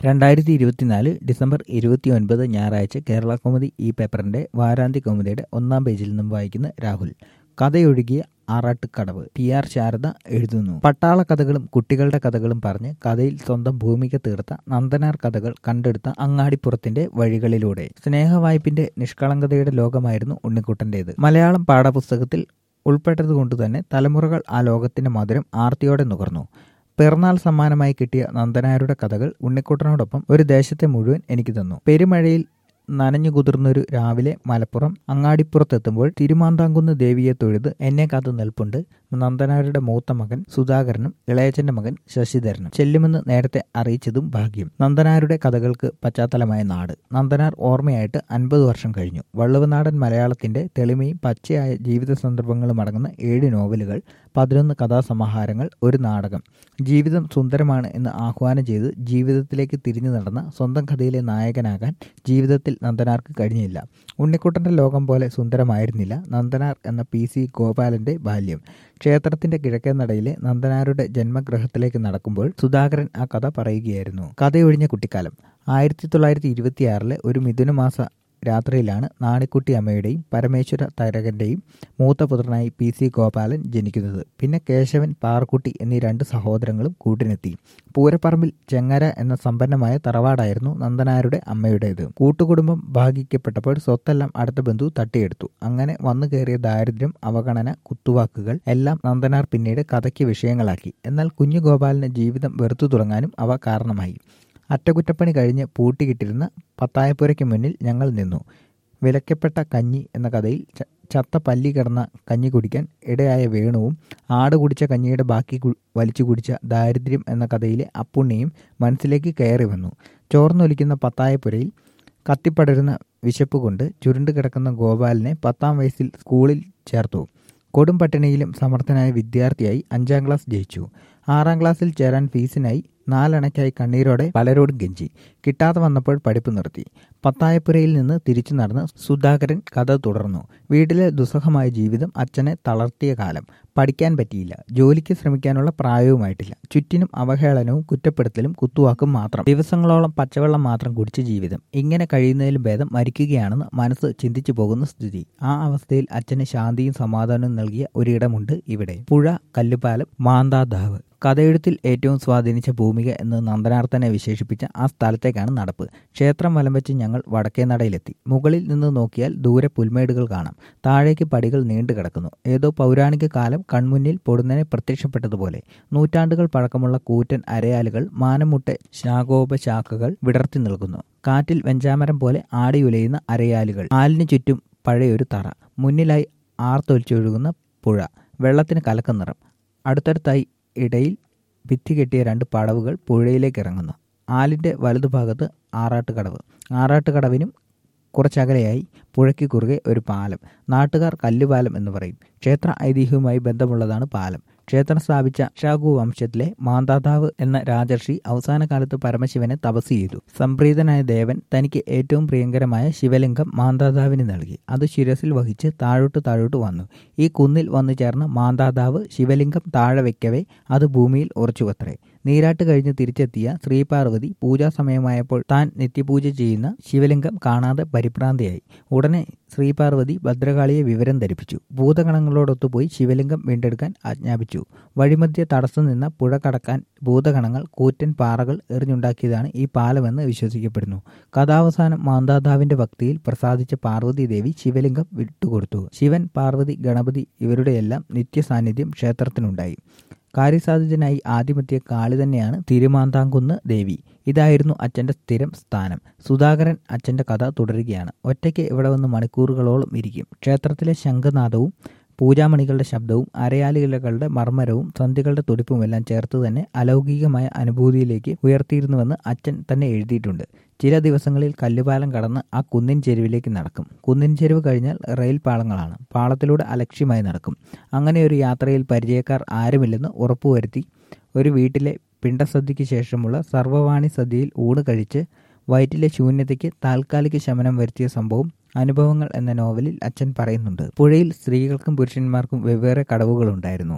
രണ്ടായിരത്തി ഇരുപത്തിനാല് ഡിസംബർ ഇരുപത്തി ഒൻപത് ഞായറാഴ്ച കേരള കൗമുദി ഈ പേപ്പറിന്റെ വാരാന്ത്യ കൗമുദിയുടെ ഒന്നാം പേജിൽ നിന്നും വായിക്കുന്ന രാഹുൽ കഥയൊഴുകിയ ആറാട്ടുകടവ് പി ആർ ശാരദ എഴുതുന്നു പട്ടാള കഥകളും കുട്ടികളുടെ കഥകളും പറഞ്ഞ് കഥയിൽ സ്വന്തം ഭൂമിക തീർത്ത നന്ദനാർ കഥകൾ കണ്ടെടുത്ത അങ്ങാടിപ്പുറത്തിന്റെ വഴികളിലൂടെ സ്നേഹവായ്പിന്റെ നിഷ്കളങ്കതയുടെ ലോകമായിരുന്നു ഉണ്ണിക്കുട്ടന്റേത് മലയാളം പാഠപുസ്തകത്തിൽ ഉൾപ്പെട്ടതുകൊണ്ട് തന്നെ തലമുറകൾ ആ ലോകത്തിന്റെ മധുരം ആർത്തിയോടെ നുകർന്നു പിറന്നാൾ സമ്മാനമായി കിട്ടിയ നന്ദനാരുടെ കഥകൾ ഉണ്ണിക്കുട്ടനോടൊപ്പം ഒരു ദേശത്തെ മുഴുവൻ എനിക്ക് തന്നു പെരുമഴയിൽ നനഞ്ഞു കുതിർന്നൊരു രാവിലെ മലപ്പുറം അങ്ങാടിപ്പുറത്തെത്തുമ്പോൾ തിരുമാന്താങ്കുന്ന് ദേവിയെ തൊഴുത് എന്നെ കാത്തു നിൽപ്പുണ്ട് നന്ദനാരുടെ മൂത്ത മകൻ സുധാകരനും ഇളയച്ചന്റെ മകൻ ശശിധരനും ചെല്ലുമെന്ന് നേരത്തെ അറിയിച്ചതും ഭാഗ്യം നന്ദനാരുടെ കഥകൾക്ക് പശ്ചാത്തലമായ നാട് നന്ദനാർ ഓർമ്മയായിട്ട് അൻപത് വർഷം കഴിഞ്ഞു വള്ളുവനാടൻ മലയാളത്തിന്റെ തെളിമയും പച്ചയായ ജീവിത സന്ദർഭങ്ങളും അടങ്ങുന്ന ഏഴ് നോവലുകൾ പതിനൊന്ന് കഥാസമാഹാരങ്ങൾ ഒരു നാടകം ജീവിതം സുന്ദരമാണ് എന്ന് ആഹ്വാനം ചെയ്ത് ജീവിതത്തിലേക്ക് തിരിഞ്ഞു നടന്ന സ്വന്തം കഥയിലെ നായകനാകാൻ ജീവിതത്തിൽ നന്ദനാർക്ക് കഴിഞ്ഞില്ല ഉണ്ണിക്കുട്ടന്റെ ലോകം പോലെ സുന്ദരമായിരുന്നില്ല നന്ദനാർ എന്ന പി സി ഗോപാലന്റെ ബാല്യം ക്ഷേത്രത്തിന്റെ കിഴക്കേ നടയിലെ നന്ദനാരുടെ ജന്മഗ്രഹത്തിലേക്ക് നടക്കുമ്പോൾ സുധാകരൻ ആ കഥ പറയുകയായിരുന്നു കഥയൊഴിഞ്ഞ കുട്ടിക്കാലം ആയിരത്തി തൊള്ളായിരത്തി ഇരുപത്തിയാറിലെ ഒരു മിഥുനമാസ രാത്രിയിലാണ് നാണിക്കുട്ടി അമ്മയുടെയും പരമേശ്വര തരകന്റെയും മൂത്ത പുത്രനായി പി സി ഗോപാലൻ ജനിക്കുന്നത് പിന്നെ കേശവൻ പാറക്കുട്ടി എന്നീ രണ്ട് സഹോദരങ്ങളും കൂട്ടിനെത്തി പൂരപ്പറമ്പിൽ ചെങ്ങര എന്ന സമ്പന്നമായ തറവാടായിരുന്നു നന്ദനാരുടെ അമ്മയുടേത് കൂട്ടുകുടുംബം ഭാഗിക്കപ്പെട്ടപ്പോൾ സ്വത്തെല്ലാം അടുത്ത ബന്ധു തട്ടിയെടുത്തു അങ്ങനെ വന്നു കയറിയ ദാരിദ്ര്യം അവഗണന കുത്തുവാക്കുകൾ എല്ലാം നന്ദനാർ പിന്നീട് കഥയ്ക്ക് വിഷയങ്ങളാക്കി എന്നാൽ കുഞ്ഞു ഗോപാലിന് ജീവിതം വെറുത്തു തുടങ്ങാനും അവ കാരണമായി അറ്റകുറ്റപ്പണി കഴിഞ്ഞ് പൂട്ടിക്കിട്ടിരുന്ന പത്തായപ്പുരയ്ക്ക് മുന്നിൽ ഞങ്ങൾ നിന്നു വിലക്കപ്പെട്ട കഞ്ഞി എന്ന കഥയിൽ ചത്ത പല്ലി കിടന്ന കഞ്ഞി കുടിക്കാൻ ഇടയായ വേണുവും ആട് കുടിച്ച കഞ്ഞിയുടെ ബാക്കി വലിച്ചു കുടിച്ച ദാരിദ്ര്യം എന്ന കഥയിലെ അപ്പുണ്ണിയും മനസ്സിലേക്ക് കയറി വന്നു ചോർന്നൊലിക്കുന്ന പത്തായപ്പുരയിൽ കത്തിപ്പടരുന്ന വിശപ്പ് കൊണ്ട് ചുരുണ്ടു കിടക്കുന്ന ഗോപാലിനെ പത്താം വയസ്സിൽ സ്കൂളിൽ ചേർത്തു കൊടും പട്ടിണിയിലും സമർത്ഥനായ വിദ്യാർത്ഥിയായി അഞ്ചാം ക്ലാസ് ജയിച്ചു ആറാം ക്ലാസ്സിൽ ചേരാൻ ഫീസിനായി നാലണയ്ക്കായി കണ്ണീരോടെ പലരോടും കെഞ്ചി കിട്ടാതെ വന്നപ്പോൾ പഠിപ്പ് നിർത്തി പത്തായപ്പുരയിൽ നിന്ന് തിരിച്ചു നടന്ന് സുധാകരൻ കഥ തുടർന്നു വീട്ടിലെ ദുസ്സഹമായ ജീവിതം അച്ഛനെ തളർത്തിയ കാലം പഠിക്കാൻ പറ്റിയില്ല ജോലിക്ക് ശ്രമിക്കാനുള്ള പ്രായവുമായിട്ടില്ല ചുറ്റിനും അവഹേളനവും കുറ്റപ്പെടുത്തലും കുത്തുവാക്കും മാത്രം ദിവസങ്ങളോളം പച്ചവെള്ളം മാത്രം കുടിച്ച ജീവിതം ഇങ്ങനെ കഴിയുന്നതിലും ഭേദം മരിക്കുകയാണെന്ന് മനസ്സ് ചിന്തിച്ചു പോകുന്ന സ്ഥിതി ആ അവസ്ഥയിൽ അച്ഛന് ശാന്തിയും സമാധാനവും നൽകിയ ഒരിടമുണ്ട് ഇവിടെ പുഴ കല്ലുപാലം മാന്താദാവ് കഥയെഴുത്തിൽ ഏറ്റവും സ്വാധീനിച്ച ഭൂമിക എന്ന് നന്ദനാർ തന്നെ വിശേഷിപ്പിച്ച ആ സ്ഥലത്തേക്കാണ് നടപ്പ് ക്ഷേത്രം വലം വെച്ച് ഞങ്ങൾ വടക്കേ നടയിലെത്തി മുകളിൽ നിന്ന് നോക്കിയാൽ ദൂരെ പുൽമേടുകൾ കാണാം താഴേക്ക് പടികൾ നീണ്ടു കിടക്കുന്നു ഏതോ പൗരാണിക കാലം കൺമുന്നിൽ പൊടുന്നനെ പ്രത്യക്ഷപ്പെട്ടതുപോലെ നൂറ്റാണ്ടുകൾ പഴക്കമുള്ള കൂറ്റൻ അരയാലുകൾ മാനമുട്ടെ ശാഖോപശാഖകൾ വിടർത്തി നിൽക്കുന്നു കാറ്റിൽ വെഞ്ചാമരം പോലെ ആടിയുലയുന്ന അരയാലുകൾ ആലിന് ചുറ്റും പഴയൊരു തറ മുന്നിലായി ആർത്തൊലിച്ചൊഴുകുന്ന പുഴ വെള്ളത്തിന് കലക്കം നിറം അടുത്തടുത്തായി ഇടയിൽ ഭിത്തി കെട്ടിയ രണ്ട് പടവുകൾ പുഴയിലേക്ക് ഇറങ്ങുന്നു ആലിൻ്റെ വലതുഭാഗത്ത് ആറാട്ടുകടവ് ആറാട്ടുകടവിനും കുറച്ചകലെയായി പുഴയ്ക്ക് കുറുകെ ഒരു പാലം നാട്ടുകാർ കല്ലുപാലം എന്ന് പറയും ക്ഷേത്ര ഐതിഹ്യവുമായി ബന്ധമുള്ളതാണ് പാലം ക്ഷേത്രം സ്ഥാപിച്ച ഷാഗു വംശത്തിലെ മാന്താതാവ് എന്ന രാജർഷി അവസാന കാലത്ത് പരമശിവനെ തപസ് ചെയ്തു സംപ്രീതനായ ദേവൻ തനിക്ക് ഏറ്റവും പ്രിയങ്കരമായ ശിവലിംഗം മാന്താതാവിന് നൽകി അത് ശിരസിൽ വഹിച്ച് താഴോട്ട് താഴോട്ട് വന്നു ഈ കുന്നിൽ വന്നു ചേർന്ന മാന്താതാവ് ശിവലിംഗം താഴെ വയ്ക്കവേ അത് ഭൂമിയിൽ ഉറച്ചുവത്രേ നീരാട്ട് കഴിഞ്ഞ് തിരിച്ചെത്തിയ ശ്രീപാർവതി പൂജാസമയമായപ്പോൾ താൻ നിത്യപൂജ ചെയ്യുന്ന ശിവലിംഗം കാണാതെ പരിഭ്രാന്തിയായി ഉടനെ ശ്രീപാർവതി ഭദ്രകാളിയെ വിവരം ധരിപ്പിച്ചു ഭൂതഗണങ്ങളോടൊത്തുപോയി ശിവലിംഗം വീണ്ടെടുക്കാൻ ആജ്ഞാപിച്ചു വഴിമധ്യ തടസ്സം നിന്ന പുഴ കടക്കാൻ ഭൂതഗണങ്ങൾ കൂറ്റൻ പാറകൾ എറിഞ്ഞുണ്ടാക്കിയതാണ് ഈ പാലമെന്ന് വിശ്വസിക്കപ്പെടുന്നു കഥാവസാനം മാന്താതാവിന്റെ ഭക്തിയിൽ പ്രസാദിച്ച പാർവതി ദേവി ശിവലിംഗം വിട്ടുകൊടുത്തു ശിവൻ പാർവതി ഗണപതി ഇവരുടെയെല്ലാം നിത്യസാന്നിധ്യം ക്ഷേത്രത്തിനുണ്ടായി കാര്യസാധ്യനായി ആദ്യമെത്തിയ കാളി തന്നെയാണ് തിരുമാന്താംകുന്ന് ദേവി ഇതായിരുന്നു അച്ഛൻ്റെ സ്ഥിരം സ്ഥാനം സുധാകരൻ അച്ഛൻ്റെ കഥ തുടരുകയാണ് ഒറ്റയ്ക്ക് ഇവിടെ വന്ന് മണിക്കൂറുകളോളം ഇരിക്കും ക്ഷേത്രത്തിലെ ശംഖനാദവും പൂജാമണികളുടെ ശബ്ദവും അരയാലികളുടെ മർമ്മരവും സന്ധികളുടെ തുടിപ്പുമെല്ലാം ചേർത്ത് തന്നെ അലൗകികമായ അനുഭൂതിയിലേക്ക് ഉയർത്തിയിരുന്നുവെന്ന് അച്ഛൻ തന്നെ എഴുതിയിട്ടുണ്ട് ചില ദിവസങ്ങളിൽ കല്ലുപാലം കടന്ന് ആ കുന്നിൻ ചെരുവിലേക്ക് നടക്കും കുന്നിൻ ചെരുവ് കഴിഞ്ഞാൽ റെയിൽ പാളങ്ങളാണ് പാളത്തിലൂടെ അലക്ഷ്യമായി നടക്കും അങ്ങനെ ഒരു യാത്രയിൽ പരിചയക്കാർ ആരുമില്ലെന്ന് ഉറപ്പുവരുത്തി ഒരു വീട്ടിലെ പിണ്ടസദ്യയ്ക്ക് ശേഷമുള്ള സർവ്വവാണി സദ്യയിൽ ഊണ് കഴിച്ച് വയറ്റിലെ ശൂന്യതയ്ക്ക് താൽക്കാലിക ശമനം വരുത്തിയ സംഭവം അനുഭവങ്ങൾ എന്ന നോവലിൽ അച്ഛൻ പറയുന്നുണ്ട് പുഴയിൽ സ്ത്രീകൾക്കും പുരുഷന്മാർക്കും വെവ്വേറെ കടവുകളുണ്ടായിരുന്നു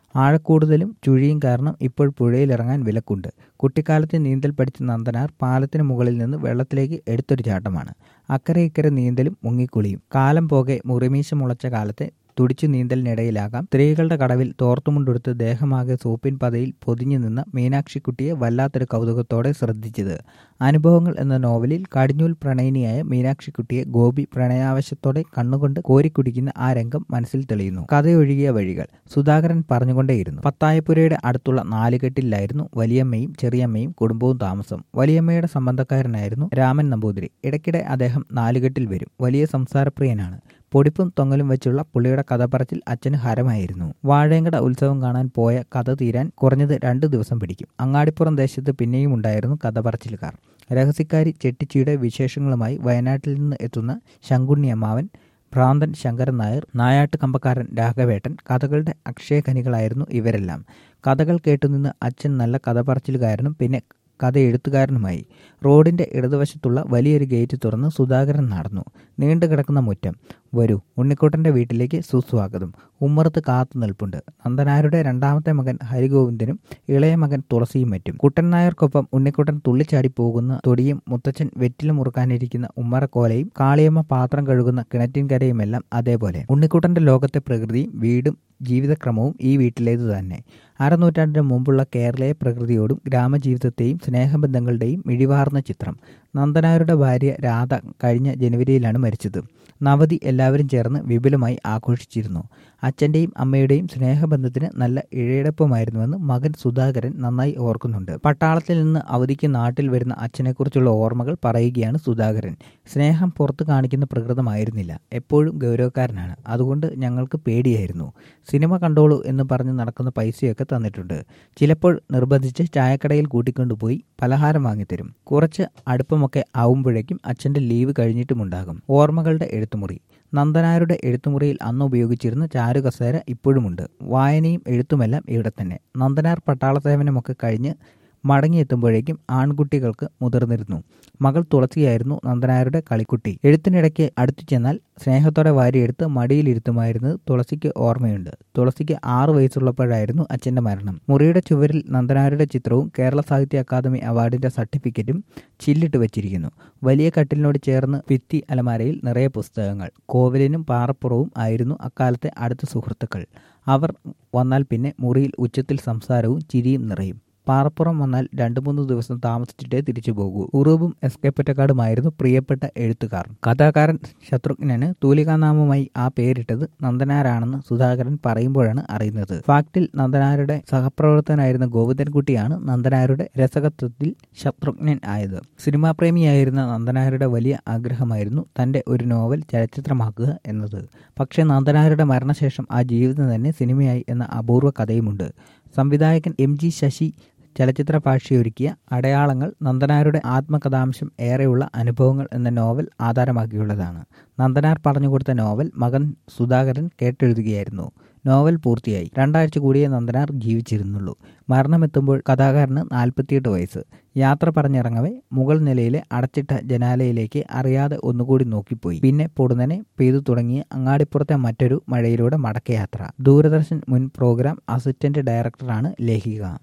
ആഴക്കൂടുതലും ചുഴിയും കാരണം ഇപ്പോൾ പുഴയിലിറങ്ങാൻ വിലക്കുണ്ട് കുട്ടിക്കാലത്ത് നീന്തൽ പഠിച്ച നന്ദനാർ പാലത്തിന് മുകളിൽ നിന്ന് വെള്ളത്തിലേക്ക് എടുത്തൊരു ചാട്ടമാണ് അക്കരെ ഇക്കരെ നീന്തലും മുങ്ങിക്കുളിയും കാലം പോകെ മുറിമീശ മുളച്ച കാലത്തെ തുടിച്ചു നീന്തലിനിടയിലാകാം സ്ത്രീകളുടെ കടവിൽ തോർത്തുമുണ്ടെടുത്ത് ദേഹമാകെ സൂപ്പിൻ പതയിൽ പൊതിഞ്ഞു നിന്ന മീനാക്ഷിക്കുട്ടിയെ വല്ലാത്തൊരു കൗതുകത്തോടെ ശ്രദ്ധിച്ചത് അനുഭവങ്ങൾ എന്ന നോവലിൽ കടിഞ്ഞൂൽ പ്രണയിനിയായ മീനാക്ഷിക്കുട്ടിയെ ഗോപി പ്രണയാവശ്യത്തോടെ കണ്ണുകൊണ്ട് കോരിക്കുടിക്കുന്ന ആ രംഗം മനസ്സിൽ തെളിയുന്നു കഥയൊഴുകിയ വഴികൾ സുധാകരൻ പറഞ്ഞുകൊണ്ടേയിരുന്നു പത്തായപ്പുരയുടെ അടുത്തുള്ള നാലുകെട്ടിലായിരുന്നു വലിയമ്മയും ചെറിയമ്മയും കുടുംബവും താമസം വലിയമ്മയുടെ സംബന്ധക്കാരനായിരുന്നു രാമൻ നമ്പൂതിരി ഇടയ്ക്കിടെ അദ്ദേഹം നാലുകെട്ടിൽ വരും വലിയ സംസാരപ്രിയനാണ് പൊടിപ്പും തൊങ്ങലും വെച്ചുള്ള പുള്ളിയുടെ കഥ പറച്ചിൽ അച്ഛന് ഹരമായിരുന്നു വാഴയങ്കട ഉത്സവം കാണാൻ പോയ കഥ തീരാൻ കുറഞ്ഞത് രണ്ടു ദിവസം പിടിക്കും അങ്ങാടിപ്പുറം ദേശത്ത് പിന്നെയും ഉണ്ടായിരുന്നു കഥ പറച്ചിലുകാർ രഹസ്യക്കാരി ചെട്ടിച്ചിയുടെ വിശേഷങ്ങളുമായി വയനാട്ടിൽ നിന്ന് എത്തുന്ന ശങ്കുണ്ണി അമ്മാവൻ ഭ്രാന്തൻ ശങ്കരൻ നായർ നായാട്ട് കമ്പക്കാരൻ രാഘവേട്ടൻ കഥകളുടെ അക്ഷയഖനികളായിരുന്നു ഇവരെല്ലാം കഥകൾ കേട്ടുനിന്ന് അച്ഛൻ നല്ല കഥ പറച്ചിലുകാരനും പിന്നെ കഥ എഴുത്തുകാരനുമായി റോഡിന്റെ ഇടതുവശത്തുള്ള വലിയൊരു ഗേറ്റ് തുറന്ന് സുധാകരൻ നടന്നു നീണ്ടു കിടക്കുന്ന മുറ്റം വരൂ ഉണ്ണിക്കുട്ടന്റെ വീട്ടിലേക്ക് സുസ്വാഗതം ഉമ്മറത്ത് കാത്തു നിൽപ്പുണ്ട് നന്ദനാരുടെ രണ്ടാമത്തെ മകൻ ഹരിഗോവിന്ദനും ഇളയ മകൻ തുളസിയും മറ്റും കുട്ടൻ നായർക്കൊപ്പം ഉണ്ണിക്കുട്ടൻ തുള്ളിച്ചാടി പോകുന്ന തൊടിയും മുത്തച്ഛൻ വെറ്റില മുറുക്കാനിരിക്കുന്ന ഉമ്മറക്കോലയും കാളിയമ്മ പാത്രം കഴുകുന്ന കിണറ്റിൻകരയുമെല്ലാം അതേപോലെ ഉണ്ണിക്കുട്ടന്റെ ലോകത്തെ പ്രകൃതിയും വീടും ജീവിതക്രമവും ഈ വീട്ടിലേതു തന്നെ അരനൂറ്റാണ്ടിന് മുമ്പുള്ള കേരളീയ പ്രകൃതിയോടും ഗ്രാമജീവിതത്തെയും സ്നേഹബന്ധങ്ങളുടെയും മിഴിവാർന്ന ചിത്രം നന്ദനായരുടെ ഭാര്യ രാധ കഴിഞ്ഞ ജനുവരിയിലാണ് മരിച്ചത് നവതി എല്ലാവരും ചേർന്ന് വിപുലമായി ആഘോഷിച്ചിരുന്നു അച്ഛൻ്റെയും അമ്മയുടെയും സ്നേഹബന്ധത്തിന് നല്ല ഇഴയടപ്പമായിരുന്നുവെന്ന് മകൻ സുധാകരൻ നന്നായി ഓർക്കുന്നുണ്ട് പട്ടാളത്തിൽ നിന്ന് അവധിക്ക് നാട്ടിൽ വരുന്ന അച്ഛനെക്കുറിച്ചുള്ള ഓർമ്മകൾ പറയുകയാണ് സുധാകരൻ സ്നേഹം പുറത്തു കാണിക്കുന്ന പ്രകൃതമായിരുന്നില്ല എപ്പോഴും ഗൗരവക്കാരനാണ് അതുകൊണ്ട് ഞങ്ങൾക്ക് പേടിയായിരുന്നു സിനിമ കണ്ടോളൂ എന്ന് പറഞ്ഞ് നടക്കുന്ന പൈസയൊക്കെ തന്നിട്ടുണ്ട് ചിലപ്പോൾ നിർബന്ധിച്ച് ചായക്കടയിൽ കൂട്ടിക്കൊണ്ടുപോയി പലഹാരം വാങ്ങിത്തരും കുറച്ച് അടുപ്പമൊക്കെ ആവുമ്പോഴേക്കും അച്ഛൻ്റെ ലീവ് കഴിഞ്ഞിട്ടുമുണ്ടാകും ഓർമ്മകളുടെ എഴുത്തുമുറി നന്ദനാരുടെ എഴുത്തുമുറിയിൽ അന്ന് ഉപയോഗിച്ചിരുന്ന ചാരുകസേര ഇപ്പോഴുമുണ്ട് വായനയും എഴുത്തുമെല്ലാം ഇവിടെ തന്നെ നന്ദനാർ പട്ടാള സേവനമൊക്കെ കഴിഞ്ഞ് മടങ്ങിയെത്തുമ്പോഴേക്കും ആൺകുട്ടികൾക്ക് മുതിർന്നിരുന്നു മകൾ തുളസിയായിരുന്നു നന്ദനായരുടെ കളിക്കുട്ടി എഴുത്തിനിടയ്ക്ക് അടുത്തു ചെന്നാൽ സ്നേഹത്തോടെ വാരിയെടുത്ത് മടിയിലിരുത്തുമായിരുന്നത് തുളസിക്ക് ഓർമ്മയുണ്ട് തുളസിക്ക് ആറു വയസ്സുള്ളപ്പോഴായിരുന്നു അച്ഛന്റെ മരണം മുറിയുടെ ചുവരിൽ നന്ദനായരുടെ ചിത്രവും കേരള സാഹിത്യ അക്കാദമി അവാർഡിന്റെ സർട്ടിഫിക്കറ്റും ചില്ലിട്ട് വെച്ചിരിക്കുന്നു വലിയ കട്ടിലിനോട് ചേർന്ന് ഭിത്തി അലമാരയിൽ നിറയെ പുസ്തകങ്ങൾ കോവിലിനും പാറപ്പുറവും ആയിരുന്നു അക്കാലത്തെ അടുത്ത സുഹൃത്തുക്കൾ അവർ വന്നാൽ പിന്നെ മുറിയിൽ ഉച്ചത്തിൽ സംസാരവും ചിരിയും നിറയും പാറപ്പുറം വന്നാൽ രണ്ടു മൂന്ന് ദിവസം താമസിച്ചിട്ടേ തിരിച്ചു പോകൂ ഉറൂബും എസ്കേപ്പറ്റക്കാടുമായിരുന്നു പ്രിയപ്പെട്ട എഴുത്തുകാർ കഥാകാരൻ ശത്രുഘ്നന് തൂലികാനാമമായി ആ പേരിട്ടത് നന്ദനാരാണെന്ന് സുധാകരൻ പറയുമ്പോഴാണ് അറിയുന്നത് ഫാക്ടിൽ നന്ദനാരുടെ സഹപ്രവർത്തകനായിരുന്ന ഗോവിന്ദൻകുട്ടിയാണ് നന്ദനാരുടെ രസകത്വത്തിൽ ശത്രുഘ്നൻ ആയത് സിനിമാ പ്രേമിയായിരുന്ന നന്ദനാരുടെ വലിയ ആഗ്രഹമായിരുന്നു തന്റെ ഒരു നോവൽ ചലച്ചിത്രമാക്കുക എന്നത് പക്ഷേ നന്ദനാരുടെ മരണശേഷം ആ ജീവിതം തന്നെ സിനിമയായി എന്ന അപൂർവ കഥയുമുണ്ട് സംവിധായകൻ എം ജി ശശി ചലച്ചിത്ര ഭാഷയൊരുക്കിയ അടയാളങ്ങൾ നന്ദനാരുടെ ആത്മകഥാംശം ഏറെയുള്ള അനുഭവങ്ങൾ എന്ന നോവൽ ആധാരമാക്കിയുള്ളതാണ് നന്ദനാർ പറഞ്ഞുകൊടുത്ത നോവൽ മകൻ സുധാകരൻ കേട്ടെഴുതുകയായിരുന്നു നോവൽ പൂർത്തിയായി രണ്ടാഴ്ച കൂടിയേ നന്ദനാർ ജീവിച്ചിരുന്നുള്ളൂ മരണമെത്തുമ്പോൾ കഥാകാരന് നാൽപ്പത്തിയെട്ട് വയസ്സ് യാത്ര പറഞ്ഞിറങ്ങവേ മുകൾ നിലയിലെ അടച്ചിട്ട ജനാലയിലേക്ക് അറിയാതെ ഒന്നുകൂടി നോക്കിപ്പോയി പിന്നെ പൊടുന്നനെ പെയ്തു തുടങ്ങിയ അങ്ങാടിപ്പുറത്തെ മറ്റൊരു മഴയിലൂടെ മടക്കയാത്ര ദൂരദർശൻ മുൻ പ്രോഗ്രാം അസിസ്റ്റന്റ് ഡയറക്ടറാണ് ലേഖിക